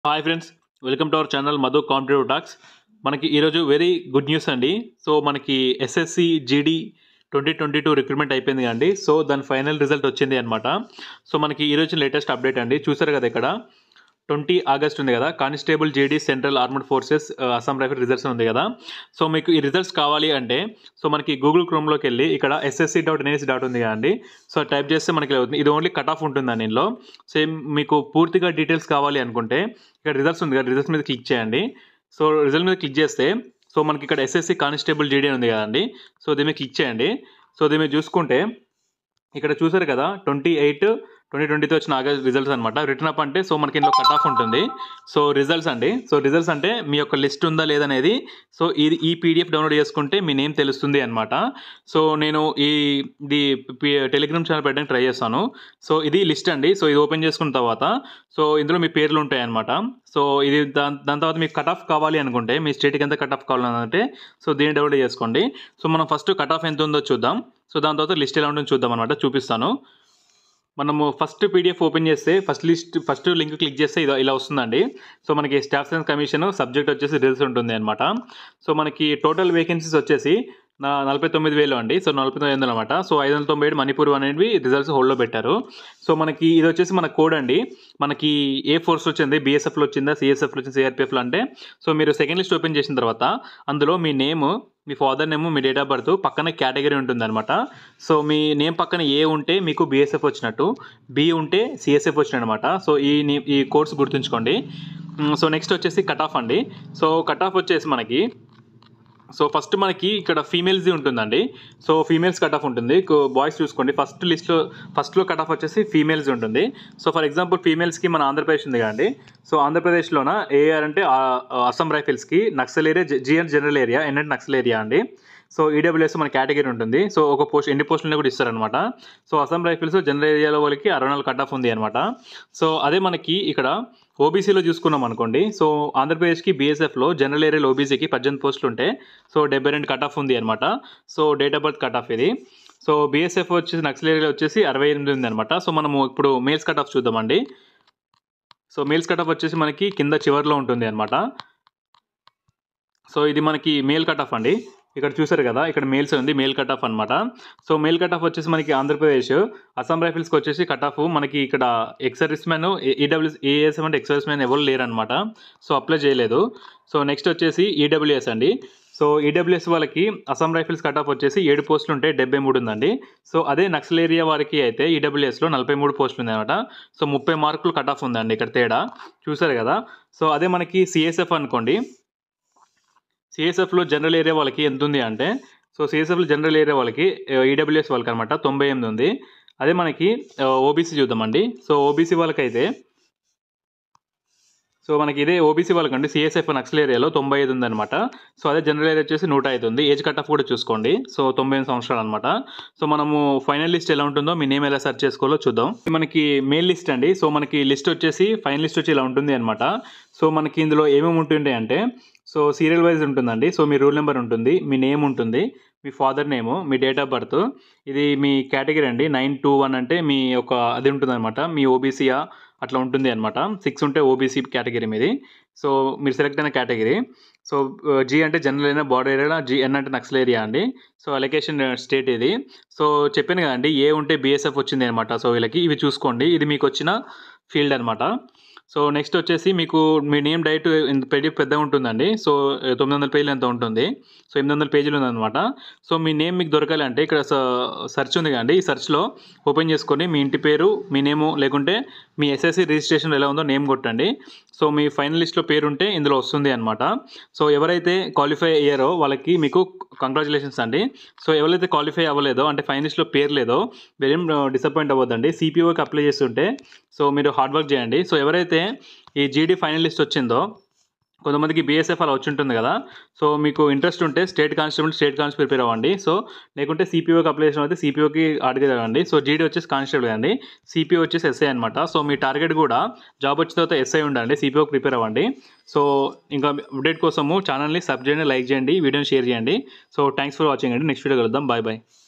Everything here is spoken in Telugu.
hi friends welcome to our channel Madhu competitive talks మనకి ఈరోజు వెరీ గుడ్ న్యూస్ అండి సో మనకి SSC GD twenty twenty two recruitment అయిపోయింది అండి సో దాని ఫైనల్ రిజల్ట్ వచ్చింది అనమాట సో మనకి ఈరోజు లేటెస్ట్ అప్డేట్ అండి చూసారు కదా ఇక్కడ ట్వంటీ ఆగస్ట్ ఉంది కదా constable GD central armed forces Assam rifle results ఉంది కదా సో మీకు ఈ రిజల్ట్స్ కావాలి అంటే సో మనకి గూగుల్ క్రోమ్లోకి వెళ్ళి ఇక్కడ ఎస్ఎస్సి డాట్ ఎన్ఎస్సి డాట్ ఉంది కదండి సో టైప్ చేస్తే మనకి ఇలా అవుతుంది ఇది ఓన్లీ కట్ ఆఫ్ ఉంటుంది దీనిలో సేమ్ మీకు పూర్తిగా డీటెయిల్స్ కావాలి అనుకుంటే ఇక్కడ రిజల్ట్స్ ఉంది కదా రిజల్ట్స్ మీద క్లిక్ చేయండి సో రిజల్ట్ మీద క్లిక్ చేస్తే సో మనకి ఇక్కడ ఎస్ఎస్సి కానిస్టేబుల్ జీడీ ఉంది కదండి సో దీని మీద క్లిక్ చేయండి సో దీని మీద చూసుకుంటే ఇక్కడ చూసారు కదా ట్వంటీ ఎయిట్ ట్వంటీ ట్వంటీతో వచ్చిన ఆగస్ట్ రిజల్ట్స్ అనమాట రిటర్న్ అప్ అంటే సో మనకి ఇందులో కట్ ఆఫ్ ఉంటుంది సో రిజల్ట్స్ అండి సో రిజల్ట్స్ అంటే మీ యొక్క లిస్ట్ ఉందా లేదనేది సో ఇది ఈ పీడిఎఫ్ డౌన్లోడ్ చేసుకుంటే మీ నేమ్ తెలుస్తుంది అనమాట సో నేను ఈ ఇది టెలిగ్రామ్ ఛానల్ పెట్టడానికి ట్రై చేస్తాను సో ఇది లిస్ట్ అండి సో ఇది ఓపెన్ చేసుకున్న తర్వాత సో ఇందులో మీ పేర్లు ఉంటాయి అనమాట సో ఇది దాని దాని తర్వాత మీకు కట్ ఆఫ్ కావాలి అనుకుంటే మీ స్టేట్కి ఎంత కట్ ఆఫ్ కావాలంటే సో దీన్ని డౌన్లోడ్ చేసుకోండి సో మనం ఫస్ట్ కట్ ఆఫ్ ఎంత ఉందో చూద్దాం సో దాని తర్వాత లిస్ట్ ఎలా ఉంటుందో చూద్దాం అనమాట చూపిస్తాను మనము ఫస్ట్ పీడిఎఫ్ ఓపెన్ చేస్తే first list first link click చేస్తే ఇది ఇలా వస్తుందండి సో మనకి స్టాఫ్ సైన్స్ కమిషన్ సబ్జెక్ట్ వచ్చేసి రిజల్ట్స్ ఉంటుంది అనమాట సో మనకి టోటల్ వేకెన్సీస్ వచ్చేసి నా నలభై తొమ్మిది వేలు అండి సో నలభై తొమ్మిది వందలు అనమాట సో ఐదు వందల తొంభై ఏడు మణిపూర్ అనేవి రిజల్ట్స్ హోల్డ్లో పెట్టారు సో మనకి ఇది వచ్చేసి మన కోడ్ అండి మనకి ఏ ఫోర్స్ వచ్చింది బీఎస్ఎఫ్లో వచ్చిందా సిఎస్ఎఫ్లో వచ్చింది సిఆర్పిఎఫ్లో అంటే సో మీరు సెకండ్ లిస్ట్ ఓపెన్ చేసిన తర్వాత అందులో మీ నేమ్ మీ ఫాదర్ నేమ్ మీ డేట్ ఆఫ్ బర్త్ పక్కన కేటగిరీ ఉంటుంది అనమాట సో మీ నేమ్ పక్కన ఏ ఉంటే మీకు బీఎస్ఎఫ్ వచ్చినట్టు బి ఉంటే సిఎస్ఎఫ్ వచ్చినట్టు అనమాట సో ఈ ని- ఈ కోర్స్ గుర్తుంచుకోండి మ్, సో నెక్స్ట్ వచ్చేసి కట్ ఆఫ్ అండి సో కట్ ఆఫ్ వచ్చేసి మనకి సో ఫస్ట్ మనకి ఇక్కడ ఫీమేల్స్ది ఉంటుందండి సో ఫీమేల్స్ కట్ ఆఫ్ ఉంటుంది బాయ్స్ చూసుకోండి ఫస్ట్ లిస్ట్లో ఫస్ట్లో కట్ ఆఫ్ వచ్చేసి ఫీమేల్స్ ఉంటుంది సో ఫర్ ఎగ్జాంపుల్ ఫీమేల్స్కి మన ఆంధ్రప్రదేశ్ ఉంది కదండి సో ఆంధ్రప్రదేశ్లోన ఏఆర్ అంటే ఆ, ఆ, అస్సాం రైఫిల్స్కి naxal area GN general area N అంటే నక్సల్ ఏరియా అండి సో ఈడబ్ల్యూఎస్ మన కేటగిరీ ఉంటుంది సో ఒక పోస్ట్ ఎన్ని పోస్టులు కూడా ఇస్తారనమాట సో అస్సాం రైఫిల్స్ జనరల్ ఏరియాలో వాళ్ళకి అరవై నాలుగు కట్ ఆఫ్ ఉంది అనమాట సో అదే మనకి ఇక్కడ ఓబీసీలో చూసుకున్నాం అనుకోండి సో ఆంధ్రప్రదేశ్కి బీఎస్ఎఫ్లో జనరల్ ఏరియాలో ఓబీసీకి పద్దెనిమిది పోస్టులు ఉంటే సో డెబ్బై రెండు కట్ ఆఫ్ ఉంది అనమాట so date of birth cut off ఇది సో బీఎస్ఎఫ్ వచ్చేసి నక్సల్ ఏరియాలో వచ్చేసి అరవై ఎనిమిది ఉంది అనమాట సో మనము ఇప్పుడు మేల్స్ కట్ ఆఫ్ చూద్దామండి సో మేల్స్ కట్ ఆఫ్ వచ్చేసి మనకి కింద చివర్లో ఉంటుంది అనమాట సో ఇది మనకి మేల్ కట్ ఆఫ్ అండి ఇక్కడ చూసారు కదా ఇక్కడ మేల్స్ ఉంది మేల్ కట్ ఆఫ్ అనమాట సో మేల్ కట్ ఆఫ్ వచ్చేసి మనకి ఆంధ్రప్రదేశ్ అస్సాం రైఫిల్స్కి వచ్చేసి కట్ ఆఫ్ మనకి ఇక్కడ ఎక్సర్విస్ మ్యాన్ ఈడబ్ల్యూఎస్ ఏఎస్ఎం అంటే ఎక్సర్విస్ మ్యాన్ ఎవరు లేరు అనమాట సో అప్లై చేయలేదు సో నెక్స్ట్ వచ్చేసి ఈడబ్ల్యూఎస్ అండి సో ఈడబ్ల్యూఎస్ వాళ్ళకి అస్సాం రైఫిల్స్ కట్ ఆఫ్ వచ్చేసి ఏడు పోస్టులు ఉంటే డెబ్బై మూడు ఉందండి సో అదే నక్సల్ ఏరియా వారికి అయితే ఈడబ్ల్యూఎస్లో నలభై మూడు పోస్టులు ఉంది అనమాట సో ముప్పై మార్కులు కట్ ఆఫ్ ఉందండి ఇక్కడ తేడా చూసారు కదా సో అదే మనకి సిఎస్ఎఫ్ అనుకోండి సిఎస్ఎఫ్లో జనరల్ ఏరియా వాళ్ళకి ఎంత ఉంది అంటే సో సిఎస్ఎఫ్లో జనరల్ ఏరియా వాళ్ళకి ఈడబ్ల్యూఎస్ వాళ్ళకి అనమాట తొంభై ఎనిమిది ఉంది అదే మనకి ఓబీసీ చూద్దామండి సో ఓబీసీ వాళ్ళకైతే సో మనకి ఇదే ఓబీసీ వాళ్ళకండి సిఎస్ఎఫ్ నక్సల్ ఏరియాలో తొంభై ఐదు ఉందన్నమాట సో అదే జనరల్ ఏరియా వచ్చేసి నూట ఐదు ఉంది ఏజ్ కట్ ఆఫ్ కూడా చూసుకోండి సో తొంభై ఎనిమిది సంవత్సరాలు అనమాట సో మనము ఫైనల్ లిస్ట్ ఎలా ఉంటుందో మీ నేమ్ ఎలా సెర్చ్ చేసుకోవాలో చూద్దాం ఇది మనకి మెయిల్ లిస్ట్ అండి సో మనకి లిస్ట్ వచ్చేసి ఫైనల్ లిస్ట్ వచ్చి ఇలా ఉంటుంది అనమాట సో మనకి ఇందులో ఏమేమి ఉంటుండే అంటే సో సీరియల్ వైజ్ ఉంటుందండి సో మీ రూల్ నెంబర్ ఉంటుంది మీ నేమ్ ఉంటుంది మీ ఫాదర్ నేము మీ డేట్ ఆఫ్ బర్త్ ఇది మీ కేటగిరీ అండి నైన్ టూ వన్ అంటే మీ ఒక అది ఉంటుందన్నమాట మీ ఓబీసీయా అట్లా ఉంటుంది అనమాట సిక్స్ ఉంటే ఓబీసీ కేటగిరీ మీది సో మీరు సెలెక్ట్ అయిన కేటగిరీ సో జీ అంటే జనరల్ అయినా బార్డర్ ఏరియా జీ ఎన్ అంటే నక్సల్ ఏరియా అండి సో అలొకేషన్ స్టేట్ ఇది సో చెప్పాను కదండి ఏ ఉంటే బీఎస్ఎఫ్ వచ్చింది అనమాట సో వీళ్ళకి ఇవి చూసుకోండి ఇది మీకు వచ్చిన ఫీల్డ్ అనమాట సో నెక్స్ట్ వచ్చేసి మీకు మీ నేమ్ డైట్ పీడిఎఫ్ పెద్దగా ఉంటుందండి సో తొమ్మిది వందల పేజీలు ఎంత ఉంటుంది సో ఎనిమిది వందల పేజీలు ఉందన్నమాట సో మీ నేమ్ మీకు దొరకాలి అంటే ఇక్కడ సెర్చ్ ఉంది కదండి ఈ సెర్చ్లో ఓపెన్ చేసుకొని మీ ఇంటి పేరు మీ నేము లేకుంటే మీ ఎస్ఎస్సి రిజిస్ట్రేషన్ ఎలా ఉందో నేమ్ కొట్టండి సో మీ ఫైనల్ లిస్ట్లో పేరు ఉంటే ఇందులో వస్తుంది అనమాట సో ఎవరైతే క్వాలిఫై అయ్యారో వాళ్ళకి మీకు కంగ్రాచులేషన్స్ అండి సో ఎవరైతే క్వాలిఫై అవ్వలేదో అంటే ఫైనల్ లిస్ట్లో పేరు లేదో మీరేం డిసప్పాయింట్ అవ్వద్దండి సిపిఓకి అప్లై చేస్తుంటే సో మీరు హార్డ్ వర్క్ చేయండి సో ఎవరైతే ఈ జీడీ ఫైనల్ లిస్ట్ వచ్చిందో కొంతమందికి బీఎస్ఎఫ్ అలా వచ్చి ఉంటుంది కదా సో మీకు ఇంట్రెస్ట్ ఉంటే state constable state constable prepare అవ్వండి సో లేకుంటే సిపిఓకి అప్లై చేసిన అయితే సిపిఓకి అడగదండి సో జీడీ వచ్చేసి కానిస్టేబుల్ అండి సిపిఓ వచ్చేసి ఎస్ఐ అనమాట సో మీ టార్గెట్ కూడా జాబ్ వచ్చిన తర్వాత ఎస్ఐ ఉండండి సిపిఓకి ప్రిపేర్ అవ్వండి సో ఇంకా అప్డేట్ కోసము ఛానల్ని సబ్ చేయండి లైక్ చేయండి వీడియోని షేర్ చేయండి సో థ్యాంక్స్ ఫర్ వాచింగ్ అండి నెక్స్ట్ వీడియో కలుద్దాం బాయ్ బాయ్